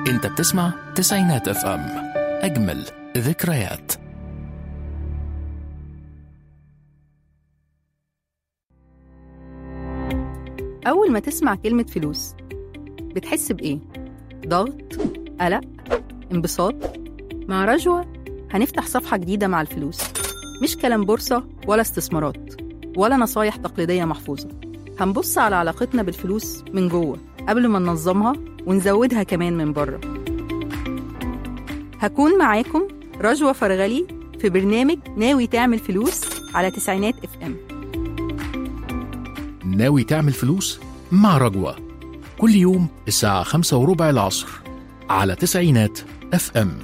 انت بتسمع تسعينات اف ام اجمل ذكريات أول ما تسمع كلمة فلوس بتحس بإيه؟ ضغط؟ قلق؟ انبساط؟ مع رجوة هنفتح صفحة جديدة مع الفلوس مش كلام بورصة ولا استثمارات ولا نصايح تقليدية محفوظة هنبص على علاقتنا بالفلوس من جوه قبل ما ننظمها ونزودها كمان من بره هكون معاكم رجوة فرغلي في برنامج ناوي تعمل فلوس على تسعينات اف ام ناوي تعمل فلوس مع رجوة كل يوم الساعة خمسة وربع العصر على تسعينات اف ام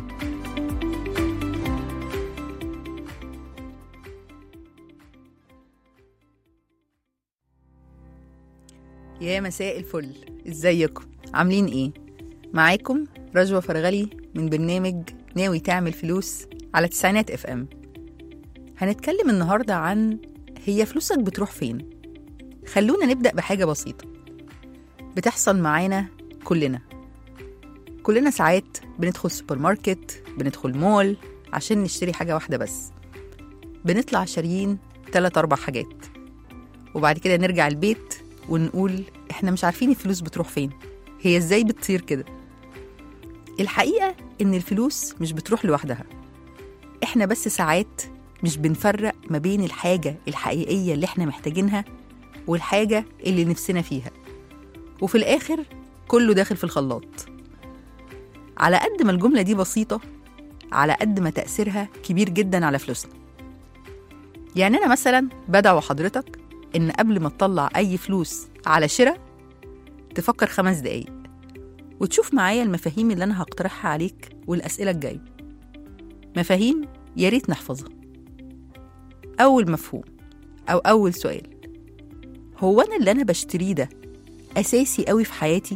يا مساء الفل ازيكم عاملين ايه معاكم رجوة فرغلي من برنامج ناوي تعمل فلوس على تسعينات اف ام هنتكلم النهاردة عن هي فلوسك بتروح فين خلونا نبدأ بحاجة بسيطة بتحصل معانا كلنا كلنا ساعات بندخل سوبر ماركت بندخل مول عشان نشتري حاجة واحدة بس بنطلع شاريين تلات أربع حاجات وبعد كده نرجع البيت ونقول احنا مش عارفين الفلوس بتروح فين هي ازاي بتطير كده الحقيقة ان الفلوس مش بتروح لوحدها احنا بس ساعات مش بنفرق ما بين الحاجة الحقيقية اللي احنا محتاجينها والحاجة اللي نفسنا فيها وفي الآخر كله داخل في الخلاط على قد ما الجملة دي بسيطة على قد ما تأثيرها كبير جدا على فلوسنا يعني أنا مثلا بدعو حضرتك إن قبل ما تطلع أي فلوس على شراء تفكر خمس دقايق وتشوف معايا المفاهيم اللي أنا هقترحها عليك والأسئلة الجاية مفاهيم يا ريت نحفظها أول مفهوم أو أول سؤال هو أنا اللي أنا بشتريه ده أساسي قوي في حياتي؟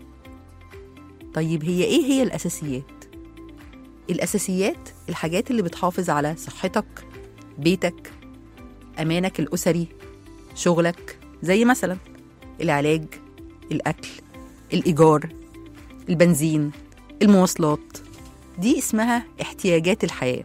طيب هي إيه هي الأساسيات؟ الأساسيات الحاجات اللي بتحافظ على صحتك بيتك أمانك الأسري شغلك زي مثلا العلاج الأكل الإيجار البنزين المواصلات دي اسمها احتياجات الحياة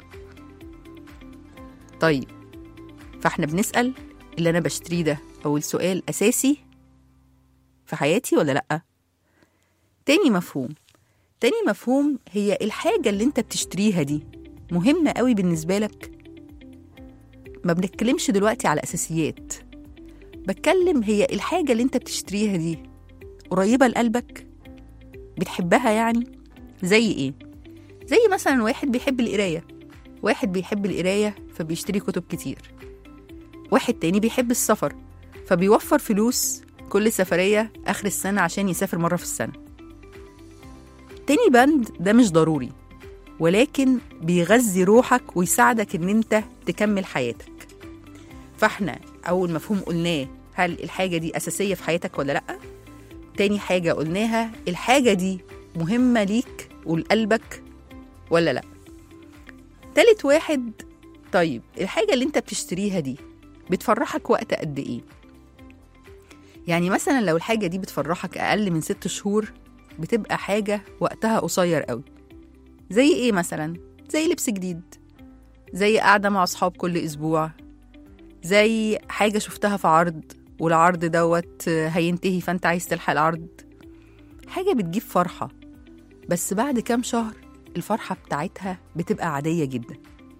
طيب فاحنا بنسأل اللي أنا بشتريه ده أول سؤال أساسي في حياتي ولا لأ؟ تاني مفهوم تاني مفهوم هي الحاجة اللي انت بتشتريها دي مهمة قوي بالنسبة لك ما بنتكلمش دلوقتي على أساسيات بتكلم هي الحاجة اللي انت بتشتريها دي قريبة لقلبك بتحبها يعني زي ايه زي مثلا واحد بيحب القراية واحد بيحب القراية فبيشتري كتب كتير واحد تاني بيحب السفر فبيوفر فلوس كل سفرية آخر السنة عشان يسافر مرة في السنة تاني بند ده مش ضروري ولكن بيغذي روحك ويساعدك ان انت تكمل حياتك فاحنا اول مفهوم قلناه هل الحاجة دي أساسية في حياتك ولا لأ تاني حاجة قلناها الحاجة دي مهمة ليك ولقلبك ولا لأ تالت واحد طيب الحاجة اللي انت بتشتريها دي بتفرحك وقت قد ايه يعني مثلا لو الحاجة دي بتفرحك أقل من ست شهور بتبقى حاجة وقتها قصير قوي زي ايه مثلا زي لبس جديد زي قاعدة مع أصحاب كل أسبوع زي حاجة شفتها في عرض والعرض دوت هينتهي فأنت عايز تلحق العرض حاجة بتجيب فرحة بس بعد كام شهر الفرحة بتاعتها بتبقى عادية جدا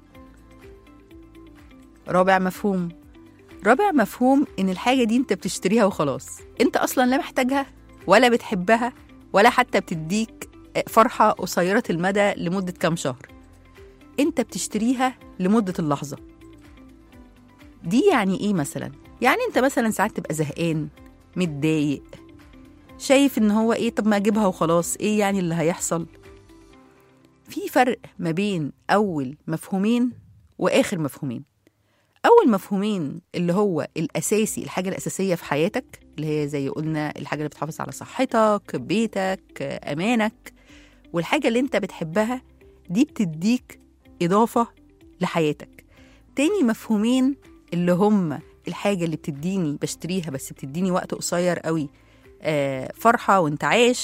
رابع مفهوم رابع مفهوم إن الحاجة دي أنت بتشتريها وخلاص أنت أصلا لا محتاجها ولا بتحبها ولا حتى بتديك فرحة قصيرة المدى لمدة كام شهر أنت بتشتريها لمدة اللحظة دي يعني إيه مثلا؟ يعني أنت مثلا ساعات تبقى زهقان متضايق شايف إن هو إيه طب ما أجيبها وخلاص إيه يعني اللي هيحصل؟ في فرق ما بين أول مفهومين وآخر مفهومين أول مفهومين اللي هو الأساسي الحاجة الأساسية في حياتك اللي هي زي قلنا الحاجة اللي بتحافظ على صحتك بيتك أمانك والحاجة اللي أنت بتحبها دي بتديك إضافة لحياتك تاني مفهومين اللي هم الحاجة اللي بتديني بشتريها بس بتديني وقت قصير قوي آه فرحة وانتعاش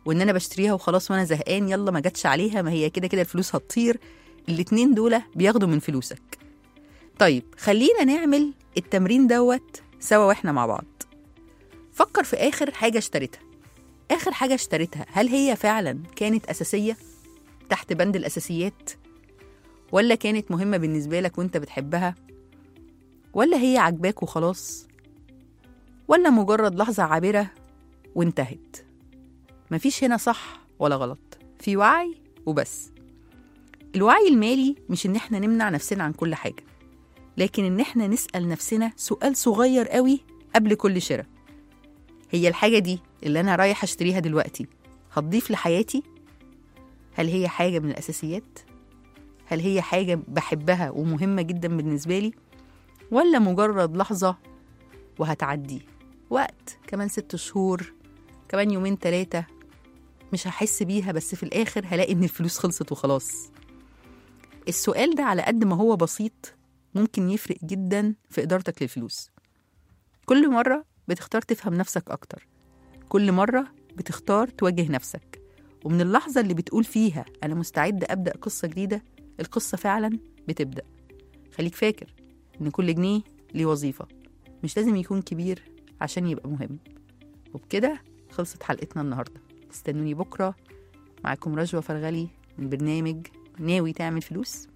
وان انا بشتريها وخلاص وانا زهقان يلا ما جاتش عليها ما هي كده كده الفلوس هتطير الاتنين دول بياخدوا من فلوسك طيب خلينا نعمل التمرين دوت سوا واحنا مع بعض فكر في اخر حاجه اشتريتها اخر حاجه اشتريتها هل هي فعلا كانت اساسيه تحت بند الاساسيات ولا كانت مهمه بالنسبه لك وانت بتحبها ولا هي عجباك وخلاص ولا مجرد لحظه عابره وانتهت مفيش هنا صح ولا غلط في وعي وبس الوعي المالي مش ان احنا نمنع نفسنا عن كل حاجه لكن ان احنا نسال نفسنا سؤال صغير قوي قبل كل شراء هي الحاجه دي اللي انا رايح اشتريها دلوقتي هتضيف لحياتي هل هي حاجه من الاساسيات هل هي حاجه بحبها ومهمه جدا بالنسبه لي ولا مجرد لحظه وهتعدي وقت كمان ست شهور كمان يومين تلاتة مش هحس بيها بس في الآخر هلاقي إن الفلوس خلصت وخلاص السؤال ده على قد ما هو بسيط ممكن يفرق جدا في إدارتك للفلوس كل مرة بتختار تفهم نفسك أكتر كل مرة بتختار تواجه نفسك ومن اللحظة اللي بتقول فيها أنا مستعد أبدأ قصة جديدة القصة فعلا بتبدأ خليك فاكر إن كل جنيه ليه وظيفة مش لازم يكون كبير عشان يبقى مهم وبكده خلصت حلقتنا النهاردة استنوني بكرة معاكم رجوة فرغلي من برنامج ناوي تعمل فلوس